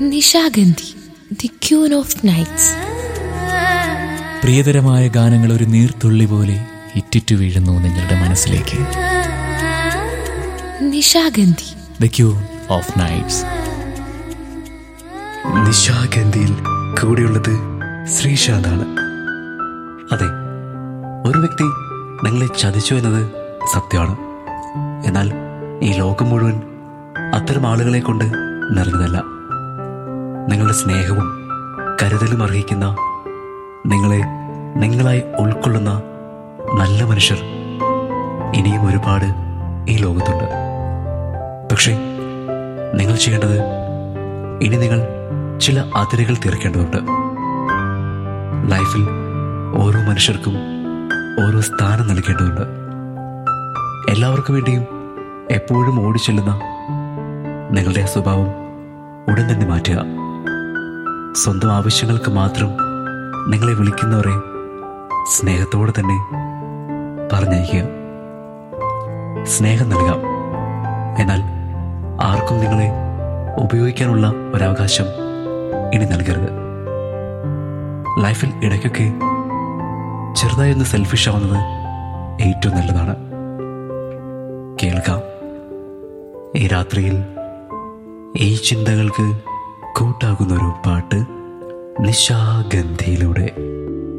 Nishagandhi the queen of nights പ്രിയതരമായ ഗാനങ്ങൾ ഒരു നീർത്തുള്ളി പോലെ ഇറ്റിറ്റു വീഴുന്നു നിങ്ങളുടെ മനസ്സിലേക്ക് Nishagandhi the queen of nights നിശാഗന്ധിയിൽ കൂടെയുള്ളത് ശ്രീശാന്താണ് അതെ ഒരു വ്യക്തി നിങ്ങളെ ചതിച്ചു എന്നത് സത്യമാണ് എന്നാൽ ഈ ലോകം മുഴുവൻ അത്തരം ആളുകളെ കൊണ്ട് നിറഞ്ഞതല്ല നിങ്ങളുടെ സ്നേഹവും കരുതലും അർഹിക്കുന്ന നിങ്ങളെ നിങ്ങളായി ഉൾക്കൊള്ളുന്ന നല്ല മനുഷ്യർ ഇനിയും ഒരുപാട് ഈ ലോകത്തുണ്ട് പക്ഷേ നിങ്ങൾ ചെയ്യേണ്ടത് ഇനി നിങ്ങൾ ചില അതിരുകൾ തീർക്കേണ്ടതുണ്ട് ലൈഫിൽ ഓരോ മനുഷ്യർക്കും ഓരോ സ്ഥാനം നൽകേണ്ടതുണ്ട് എല്ലാവർക്കും വേണ്ടിയും എപ്പോഴും ഓടിച്ചെല്ലുന്ന നിങ്ങളുടെ ആ സ്വഭാവം ഉടൻ തന്നെ മാറ്റുക സ്വന്തം ആവശ്യങ്ങൾക്ക് മാത്രം നിങ്ങളെ വിളിക്കുന്നവരെ സ്നേഹത്തോടെ തന്നെ പറഞ്ഞയക്കുക സ്നേഹം നൽകാം എന്നാൽ ആർക്കും നിങ്ങളെ ഉപയോഗിക്കാനുള്ള ഒരവകാശം ഇനി നൽകരുത് ലൈഫിൽ ഇടയ്ക്കൊക്കെ ചെറുതായി ഒന്ന് സെൽഫിഷ് ആവുന്നത് ഏറ്റവും നല്ലതാണ് കേൾക്കാം ഈ രാത്രിയിൽ ഈ ചിന്തകൾക്ക് കൂട്ടാകുന്ന ഒരു പാട്ട് നിശാഗന്ധിയിലൂടെ